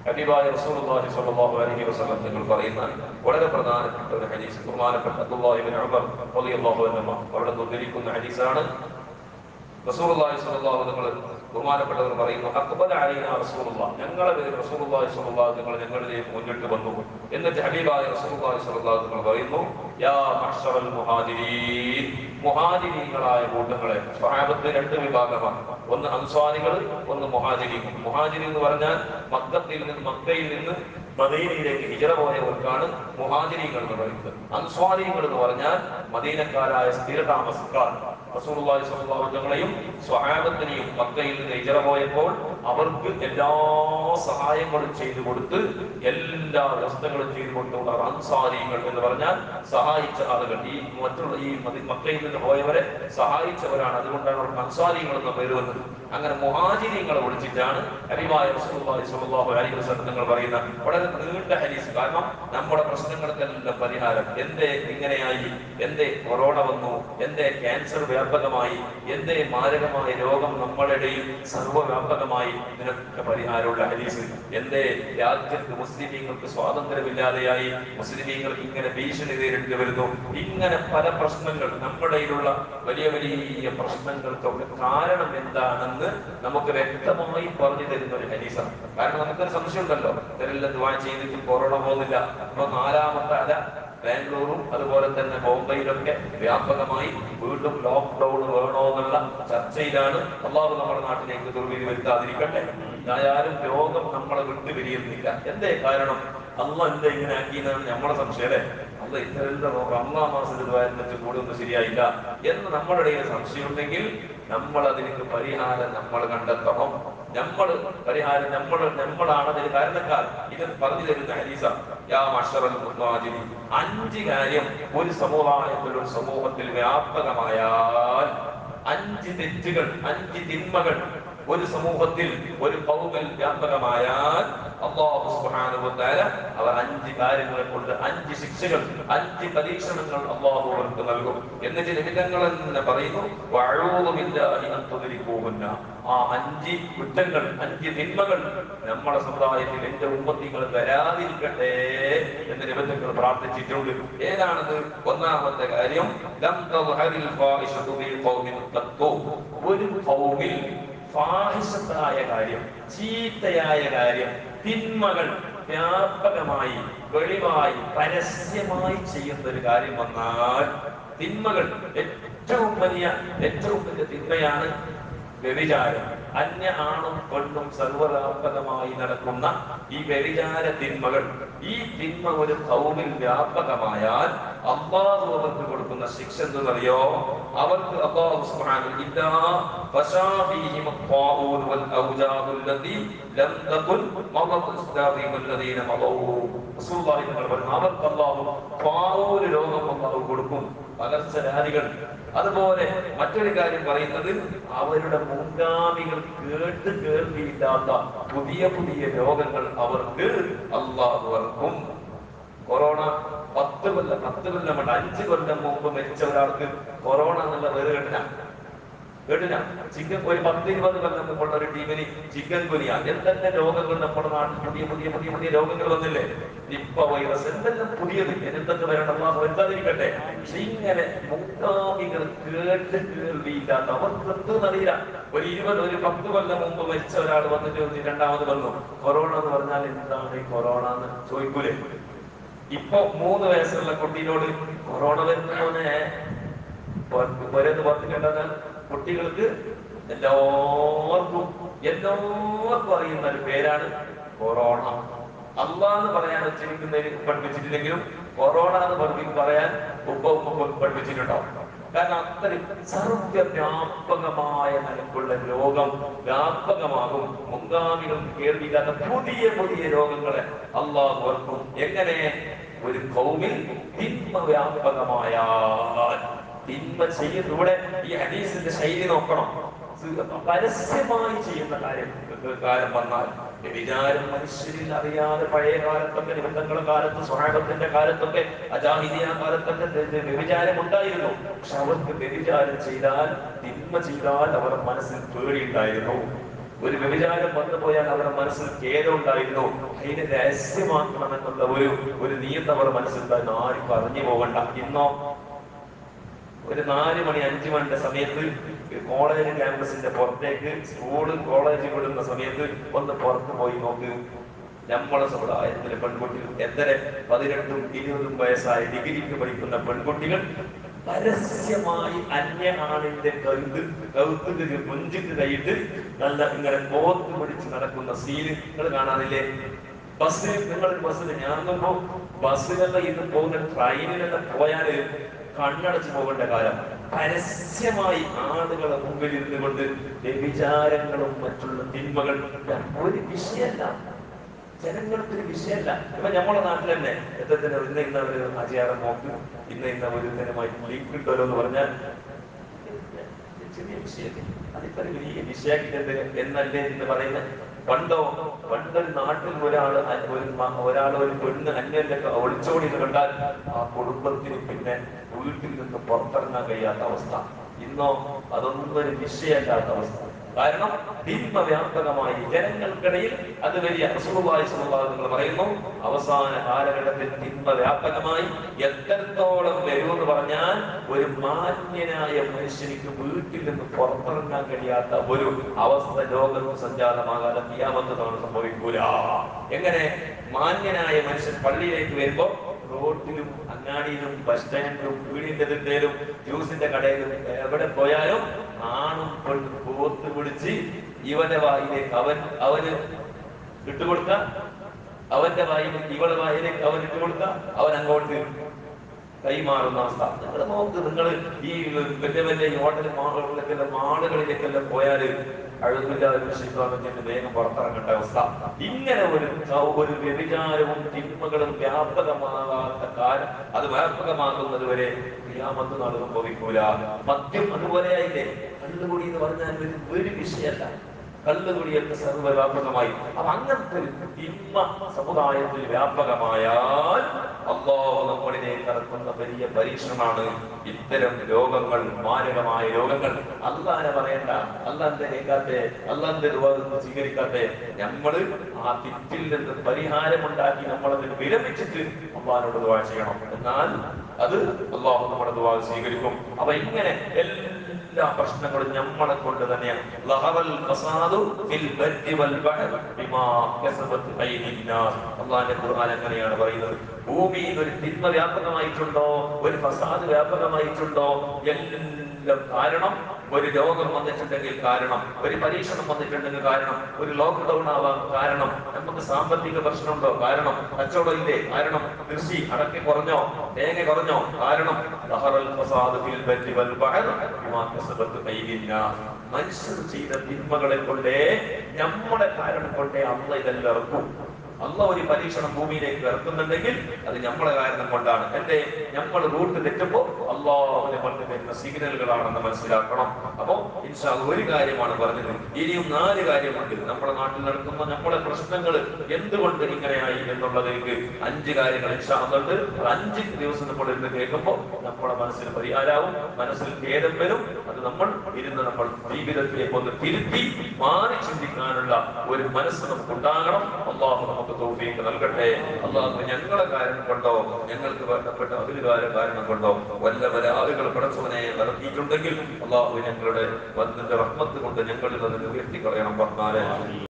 ഹബീബായ റസൂലുള്ളാഹി സ്വല്ലല്ലാഹു അലൈഹി വസല്ലം നിങ്ങൾ പറയുന്ന വളരെ പ്രധാനപ്പെട്ട ഒരു ഹദീസ് ബഹുമാനപ്പെട്ട അബ്ദുല്ലാഹി ഇബ്നു ഉമർ റളിയല്ലാഹു അൻഹു അവിടെ നിന്ന് ഉദ്ധരിക്കുന്ന ഹദീസാണ് റസൂലുള്ളാഹി സ്വല്ലല്ലാഹു അലൈഹി വസല്ലം ബഹുമാനപ്പെട്ടവർ പറയുന്നു അക്ബല അലൈന റസൂലുള്ളാഹ് ഞങ്ങളെ പേര് റസൂലുള്ളാഹി സ്വല്ലല്ലാഹു നിങ്ങൾ ഞങ്ങളിലേക്ക് മുന്നിട്ട് വന്നു എന്നിട്ട് ഹബീബായ റസൂലുള്ളാഹി സ്വല്ലല്ലാഹു നിങ്ങൾ പറയുന്നു യാ മഹ്ശറൽ മുഹാജിരീൻ മുഹാജിരീങ്ങളായ കൂട്ടങ്ങളെ സ്വഹാബത്ത് രണ്ട് വിഭാഗമാണ് ഒന്ന് അൻസ്വാരികൾ ഒന്ന് മുഹാജിരി മുഹാജിരി എന്ന് പറഞ്ഞാൽ മക്കത്തിൽ നിന്ന് മക്കയിൽ നിന്ന് മദീനയിലേക്ക് ഹിജറ പോയവർക്കാണ് മുഹാജിരികൾ എന്ന് പറയുന്നത് അൻസ്വാരികൾ എന്ന് പറഞ്ഞാൽ മദീനക്കാരായ സ്ഥിരതാമസക്കാർ റസൂലുള്ളാഹി സ്വല്ലല്ലാഹു അലൈഹി വസല്ലമയും സ്വഹാബത്തിനെയും മക്കയിൽ നിന്ന് ഹിജറ പോയപ്പോൾ അവർക്ക് എല്ലാ സഹായങ്ങളും ചെയ്തു കൊടുത്ത് എല്ലാ വ്യവസ്ഥകളും ചെയ്തു കൊടുത്തുള്ള അൻസാരികൾ എന്ന് പറഞ്ഞാൽ സഹായിച്ച ആളുകൾ ഈ മറ്റുള്ള ഈ മദി- മക്കയിൽ നിന്ന് പോയവരെ സഹായിച്ചവരാണ് അതുകൊണ്ടാണ് അവർക്ക് അൻസാരികൾ എന്ന പേര് വന്നത് അങ്ങനെ മുഹാജിരിങ്ങളെ വിളിച്ചിട്ടാണ് ഹരിമായ റസൂലുള്ളാഹി സ്വല്ലല്ലാഹു അലൈഹി വസല്ലം നിങ്ങൾ പറയുന്ന വളരെ നീണ്ട ഹദീസ് കാരണം നമ്മുടെ പ്രശ്നങ്ങൾക്കെല്ലാം പരിഹാരം എന്തേ ഇങ്ങനെയായി എന്തേ കൊറോണ വന്നു എന്തേ ക്യാൻസർ വ്യാപകമായി എന്തേ മാരകമായ രോഗം നമ്മുടെ ഇടയിൽ സർവ്വവ്യാപകമായി ഇതിനൊക്കെ പരിഹാരമുള്ള ഹദീസ് എന്തേ രാജ്യത്ത് മുസ്ലിമീങ്ങൾക്ക് സ്വാതന്ത്ര്യമില്ലാതെയായി മുസ്ലിമീങ്ങൾക്ക് ഇങ്ങനെ ഭീഷണി നേരിട്ട് വരുന്നു ഇങ്ങനെ പല പ്രശ്നങ്ങൾ നമ്മുടെ ഇടയിലുള്ള വലിയ വലിയ പ്രശ്നങ്ങൾക്കൊക്കെ കാരണം എന്താണെന്ന് നമുക്ക് വ്യക്തമായി പറഞ്ഞു തരുന്ന ഒരു ഹദീസാണ് കാരണം നമുക്കൊരു സംശയം ഉണ്ടല്ലോ ഇവരെല്ലാം ദുആ ചെയ്തിട്ട് കൊറോണ പോകുന്നില്ല അപ്പൊ നാലാമത്തെ അല ബാംഗ്ലൂരും അതുപോലെ തന്നെ ബോംബെയിലൊക്കെ വ്യാപകമായി വീണ്ടും ലോക്ക്ഡൌൺ വേണോ എന്നുള്ള ചർച്ചയിലാണ് അള്ളാഹു നമ്മുടെ നാട്ടിലേക്ക് ദുർവിധി വരുത്താതിരിക്കട്ടെ ആയാലും രോഗം നമ്മളെ വിട്ടു പിരിയുന്നില്ല എന്തേ കാരണം അല്ല എന്താ ഇങ്ങനെ ആക്കിയെന്നാണ് നമ്മളെ സംശയം അല്ലേ അല്ല ഇത്തരം റമദാൻ മാസത്തിൽ വെച്ച് കൂടി ഒന്നും ശരിയായില്ല എന്ന് നമ്മുടെ ഇടയിൽ സംശയമുണ്ടെങ്കിൽ നമ്മൾ അതിലേക്ക് പരിഹാരം നമ്മൾ കണ്ടെത്തണം നമ്മൾ പരിഹാരം നമ്മൾ നമ്മളാണ് അതിന് കാരണക്കാർ ഇത് പറഞ്ഞു തരുന്ന ഹരീസ യാ മഷറൽ മുഹാജിരി അഞ്ച് കാര്യം ഒരു സമുദായത്തിൽ ഒരു സമൂഹത്തിൽ വ്യാപകമായാൽ അഞ്ച് തെറ്റുകൾ അഞ്ച് തിന്മകൾ ഒരു സമൂഹത്തിൽ ഒരു പൗകൽ വ്യാപകമായാൽ അള്ളാഹു സുബ്ഹാനഹു വ തആല അവർ അഞ്ച് കാര്യങ്ങളെ കൊണ്ട് അഞ്ച് ശിക്ഷകൾ അഞ്ച് പരീക്ഷണങ്ങൾ അള്ളാഹു അവർക്ക് നൽകും എന്നിട്ട് നിമിതങ്ങൾ തന്നെ പറയുന്നു വഅഊദു ബില്ലാഹി അൻ തുദ്രികൂഹുന്ന ആ അഞ്ച് കുറ്റങ്ങൾ അഞ്ച് തിന്മകൾ നമ്മുടെ സമുദായത്തിൽ എന്റെ ഉമ്മത്തികൾ വരാതിരിക്കട്ടെ എന്ന് നിബന്ധങ്ങൾ പ്രാർത്ഥിച്ചിട്ടുണ്ട് ഏതാണത് ഒന്നാമത്തെ കാര്യം ലം തദ്ഹരിൽ ഫാഹിഷതു ഫീ ഖൗമിൻ ഖത്തു ഒരു ഖൗമിൽ ഫാഹിഷത്തായ കാര്യം ചീത്തയായ കാര്യം തിന്മകൾ വ്യാപകമായി വെളിവായി പരസ്യമായി ചെയ്യുന്ന ഒരു കാര്യം വന്നാൽ തിന്മകൾ ഏറ്റവും വലിയ ഏറ്റവും വലിയ തിന്മയാണ് വ്യഭിചാരം അന്യ ആണും പെണ്ണും സർവ്വവ്യാപകമായി നടക്കുന്ന ഈ വ്യഭിചാര തിന്മകൾ ഈ തിന്മ ഒരു കൗമിൽ വ്യാപകമായാൽ അള്ളാഹു അവർക്ക് കൊടുക്കുന്ന ശിക്ഷ എന്തെന്നറിയോ അവർക്ക് അള്ളാഹു സുബ്ഹാനഹു ഇല്ലാ ഫശാഫീഹിം الطاعون والأوجاع التي لم تكن مضت إسلامهم الذين مضوا റസൂൽ തങ്ങൾ പറഞ്ഞു അവർക്ക് അള്ളാഹു പാവൂര് രോഗം അള്ളാഹു കൊടുക്കും പകർച്ചവ്യാധികൾ അതുപോലെ മറ്റൊരു കാര്യം പറയുന്നത് അവരുടെ മുൻഗാമികൾ കേട്ട് കേൾവിയില്ലാത്ത പുതിയ പുതിയ രോഗങ്ങൾ അവർക്ക് അള്ളാഹു വർക്കും കൊറോണ പത്ത് കൊല്ലം പത്ത് കൊല്ലം വേണ്ട അഞ്ച് കൊല്ലം മുമ്പ് മരിച്ച ഒരാൾക്ക് കൊറോണ എന്നുള്ള വേറെ കേട്ടില്ല കേട്ടില്ല ചിക്കൻ ഒരു പത്ത് ഇരുപത് കൊല്ലം മുമ്പുള്ള ഒരു ടീമിന് ചിക്കൻ കുനിയ എന്തെല്ലാം രോഗങ്ങൾ നമ്മുടെ നാട്ടിൽ പുതിയ പുതിയ പുതിയ പുതിയ രോഗങ്ങൾ വന്നില്ലേ നിപ്പ വൈറസ് എന്തെല്ലാം പുതിയത് എന്തൊക്കെ വരണം അള്ളാഹു വരുത്താതിരിക്കട്ടെ പക്ഷെ ഇങ്ങനെ മുൻഗാമികൾ കേട്ട് കേൾവിയില്ലാത്ത അവർക്ക് എന്തെന്നറിയില്ല ഒരു ഇരുപത് ഒരു പത്ത് കൊല്ലം മുമ്പ് മരിച്ച ഒരാൾ വന്നിട്ട് ഒന്ന് രണ്ടാമത് വന്നു കൊറോണ എന്ന് പറഞ്ഞാൽ എന്താണ് ഈ കൊറോണ എന്ന് ചോദിക്കൂലേ ഇപ്പൊ മൂന്ന് വയസ്സുള്ള കുട്ടീനോട് കൊറോണ വരുന്നോനെ ഒരേന്ന് പറഞ്ഞു കേട്ടാൽ കുട്ടികൾക്ക് എല്ലാവർക്കും എല്ലാവർക്കും അറിയുന്ന ഒരു പേരാണ് കൊറോണ അള്ളാന്ന് പറയാൻ ഉച്ചരിക്കുന്നതിന് പഠിപ്പിച്ചിട്ടില്ലെങ്കിലും കൊറോണ എന്ന് പഠിപ്പി പറയാൻ ഉപ്പ ഉപ്പ പഠിപ്പിച്ചിട്ടുണ്ടാവും കാരണം അത്രയും സർവ്വവ്യാപകമായ നിലക്കുള്ള രോഗം വ്യാപകമാകും മുൻഗാമികൾക്ക് കേൾവിയില്ലാത്ത പുതിയ പുതിയ രോഗങ്ങളെ അള്ളാഹു ഓർക്കും എങ്ങനെ ഒരു കൗമിൽ തിന്മ വ്യാപകമായാൽ തിന്മ ചെയ്യുന്ന ഇവിടെ ഈ ഹദീസിന്റെ ശൈലി നോക്കണം പരസ്യമായി ചെയ്യുന്ന കാര്യം കാലം വന്നാൽ വിചാരം മനുഷ്യരിൽ അറിയാതെ പഴയ കാലത്തൊക്കെ നിബന്ധങ്ങളുടെ കാലത്ത് സ്വഹാബത്തിന്റെ കാലത്തൊക്കെ അജാഹിദിയ കാലത്തൊക്കെ വ്യഭിചാരം ഉണ്ടായിരുന്നു പക്ഷെ അവർക്ക് വ്യഭിചാരം ചെയ്താൽ തിന്മ ചെയ്താൽ അവർ മനസ്സിൽ പേടിയുണ്ടായിരുന്നു ഒരു വ്യഭിചാരം വന്നു പോയാൽ അവരുടെ മനസ്സിൽ ഖേദം ഉണ്ടായിരുന്നു അതിനെ രഹസ്യമാക്കണമെന്നുള്ള ഒരു ഒരു നിയന്ത്രണം അവരുടെ മനസ്സിൽ ഉണ്ടായിരുന്നു ആർക്കും അറിഞ്ഞു പോകണ്ട ഇന്നോ ഒരു നാല് മണി അഞ്ചു മണിന്റെ സമയത്ത് കോളേജ് ക്യാമ്പസിന്റെ പുറത്തേക്ക് സ്കൂള് കോളേജ് വിടുന്ന സമയത്ത് ഒന്ന് പുറത്ത് പോയി നോക്ക് നമ്മളെ സമുദായത്തിലെ പെൺകുട്ടികൾ എത്ര പതിനെട്ടും ഇരുപതും വയസ്സായ ഡിഗ്രിക്ക് പഠിക്കുന്ന പെൺകുട്ടികൾ പരസ്യമായി അന്യ ആണിന്റെ കഴുത്ത് കഴുത്തിന്റെ മുഞ്ചിട്ട് കൈയിട്ട് നല്ല ഇങ്ങനെ കോത്ത് പിടിച്ച് നടക്കുന്ന സീന് നിങ്ങൾ കാണാനില്ലേ ബസ്സിൽ നിങ്ങൾ ബസ്സിൽ ഞാൻ നോക്കുമ്പോ ബസ്സുകളിൽ ഇന്ന് പോകുന്ന ട്രെയിനിലെല്ലാം പോയാല് കണ്ണടച്ചു പോകേണ്ട കാലം പരസ്യമായി ആളുകളെ മുമ്പിൽ ഇരുന്നു കൊണ്ട് വ്യഭിചാരങ്ങളും മറ്റുള്ള തിന്മകൾ ഒരു വിഷയമല്ല ജനങ്ങൾക്ക് ഒരു വിഷയമല്ല ഇപ്പൊ നമ്മളെ നാട്ടിൽ തന്നെ എത്രത്തിന് ഇന്ന ഇന്ന ഒരു ആചാരം നോക്ക് ഇന്ന ഇന്ന ഒരു ദിനമായി ലീക്ക് കിട്ടുമല്ലോ എന്ന് പറഞ്ഞാൽ ചെറിയ വിഷയത്തിൽ അതിപ്പോ ഒരു വലിയ വിഷയാക്കിട്ട് എന്നല്ലേ എന്ന് പറയുന്നത് പണ്ടോ പണ്ടൊരു നാട്ടിൽ ഒരാൾ ഒരു മ- ഒരാൾ ഒരു പെണ്ണ് അന്യന്റെ ഒളിച്ചോടി കണ്ടാൽ ആ കുടുംബത്തിന് പിന്നെ വീട്ടിൽ നിന്ന് പുറത്തിറങ്ങാൻ കഴിയാത്ത അവസ്ഥ ഇന്നോ അതൊന്നും ഒരു വിഷയമല്ലാത്ത അവസ്ഥ കാരണം തിന്മ വ്യാപകമായി ജനങ്ങൾക്കിടയിൽ അത് വലിയ അസുഖമായി നിങ്ങൾ പറയുന്നു അവസാന കാലഘട്ടത്തിൽ തിന്മ വ്യാപകമായി എത്രത്തോളം വരുമെന്ന് പറഞ്ഞാൽ ഒരു മാന്യനായ മനുഷ്യനിക്ക് വീട്ടിൽ നിന്ന് പുറത്തിറങ്ങാൻ കഴിയാത്ത ഒരു അവസ്ഥ ലോകത്ത് സഞ്ചാരമാകാതെ ചെയ്യാമെന്നതാണ് സംഭവിക്കൂല എങ്ങനെ മാന്യനായ മനുഷ്യൻ പള്ളിയിലേക്ക് വരുമ്പോ റോഡിലും അങ്ങാടിയിലും ബസ് സ്റ്റാൻഡിലും വീടിന്റെ തിട്ടയിലും ജ്യൂസിന്റെ കടയിലും എവിടെ പോയാലും ആണും പെണ്ണും കോത്ത് പിടിച്ച് ഇവന്റെ വായിലേക്ക് അവൻ അവന് ഇട്ടുകൊടുക്ക അവന്റെ വായിലേക്ക് ഇവളുടെ വായിലേക്ക് അവൻ ഇട്ടുകൊടുക്ക അവൻ അങ്ങോട്ട് കൈമാറുന്ന അവസ്ഥ നിങ്ങൾ നോക്ക് നിങ്ങൾ ഈ വലിയ വലിയ ഹോട്ടൽ മാളുകളിലേക്കെല്ലാം മാളുകളിലേക്കെല്ലാം പോയാല് അഴുകില്ലാതെ വിശ്വസിക്കാമെന്ന് വേഗം പുറത്തിറങ്ങേണ്ട അവസ്ഥ ഇങ്ങനെ ഒരു ഒരു വ്യഭിചാരവും തിന്മകളും വ്യാപകമാകാത്ത കാലം അത് വ്യാപകമാകുന്നത് വരെ ക്രിയാമത്ത് നാൾ സംഭവിക്കൂല മദ്യം അതുപോലെ ആയില്ലേ കള്ളുകുടി എന്ന് പറഞ്ഞാൽ ഒരു ഒരു വിഷയമല്ല കള്ളുകുടിയൊക്കെ സർവ്വവ്യാപകമായി അപ്പൊ അങ്ങനത്തെ ഒരു തിന്മ സമുദായത്തിൽ വ്യാപകമായാൽ അള്ളാഹു നമ്മളിലേക്ക് ഇറക്കുന്ന വലിയ പരീക്ഷണമാണ് ഇത്തരം രോഗങ്ങൾ മാരകമായ രോഗങ്ങൾ അള്ളാനെ പറയണ്ട അള്ളാന്റെ കേൾക്കാത്തെ അള്ളാന്റെ രൂപം സ്വീകരിക്കാത്തെ നമ്മള് ആ തിറ്റിൽ നിന്ന് പരിഹാരമുണ്ടാക്കി നമ്മളതിന് വിരമിച്ചിട്ട് അള്ളാഹിനോട് ദുവാ ചെയ്യണം എന്നാൽ അത് അള്ളാഹു നമ്മുടെ ദുവാ സ്വീകരിക്കും അപ്പൊ ഇങ്ങനെ എല്ലാ പ്രശ്നങ്ങളും നമ്മളെ കൊണ്ട് തന്നെയാണ് ലഹറൽ ഫസാദു ഫിൽ ബർരി വൽ ബഹർ ബിമാ കസബത് ഐദിന്നാസ് അല്ലാഹുവിന്റെ ഖുർആൻ അങ്ങനെയാണ് പറയുന്നത് ഭൂമിയിൽ ഒരു തിന്മ വ്യാപകമായിട്ടുണ്ടോ ഒരു ഫസാദ് വ്യാപകമായിട്ടുണ്ടോ എല്ലാം കാരണം ഒരു രോഗം വന്നിട്ടുണ്ടെങ്കിൽ കാരണം ഒരു പരീക്ഷണം വന്നിട്ടുണ്ടെങ്കിൽ കാരണം ഒരു ലോക്ക്ഡൌൺ ആവാൻ കാരണം നമുക്ക് സാമ്പത്തിക പ്രശ്നമുണ്ടോ കാരണം കച്ചവടം ഇല്ലേ കാരണം കൃഷി അടക്കി കുറഞ്ഞോ തേങ്ങ കുറഞ്ഞോ കാരണം ലഹറൽ ഫസാദ് ഫിൽ ബർരി വൽ ബഹർ ബിമാ കസബത് ഐദിന്നാസ് മനുഷ്യർ ചെയ്ത തിന്മകളെ കൊണ്ടേ നമ്മുടെ കാരണം കൊണ്ടേ അള്ള ഇതെല്ലാം ഇറക്കും അള്ള ഒരു പരീക്ഷണം ഭൂമിയിലേക്ക് ഇറക്കുന്നുണ്ടെങ്കിൽ അത് നമ്മളെ കാരണം കൊണ്ടാണ് എന്റെ നമ്മൾ റൂട്ട് തെറ്റുമ്പോ അള്ളാഹു നമ്മൾക്ക് തരുന്ന സിഗ്നലുകളാണെന്ന് മനസ്സിലാക്കണം അപ്പോ ഇൻഷാ അല്ലാ ഒരു കാര്യമാണ് പറഞ്ഞത് ഇനിയും നാല് കാര്യമുണ്ട് നമ്മുടെ നാട്ടിൽ നടക്കുന്ന നമ്മുടെ പ്രശ്നങ്ങൾ എന്തുകൊണ്ട് ഇങ്ങനെയായി എന്നുള്ളതിലേക്ക് അഞ്ച് കാര്യങ്ങൾ ഇൻഷാ അല്ലാ ഉണ്ട് അത് അഞ്ച് ദിവസം നമ്മൾ ഇരുന്ന് കേൾക്കുമ്പോൾ നമ്മുടെ മനസ്സിൽ പരിഹാരാവും മനസ്സിൽ ഖേദം വരും അത് നമ്മൾ ഇരുന്ന് നമ്മൾ ജീവിതത്തിലേക്ക് ഒന്ന് തിരുത്തി മാറി ചിന്തിക്കാനുള്ള ഒരു മനസ്സ് നമുക്ക് ഉണ്ടാകണം അള്ളാഹു നമുക്ക് തോഫീക്ക് നൽകട്ടെ അള്ളാഹു ഞങ്ങളെ കാരണം കൊണ്ടോ ഞങ്ങൾക്ക് വേണ്ടപ്പെട്ട അതിലുകാര കാരണം കൊണ്ടോ വല്ല വല്ല ആളുകൾ പടച്ചവനെ നടത്തിയിട്ടുണ്ടെങ്കിൽ അള്ളാഹു ഞങ്ങളുടെ വന്നിന്റെ റഹ്മത്ത് കൊണ്ട് ഞങ്ങളിൽ നിന്ന് ഉയർത്തി കളയണം പറഞ്ഞാല്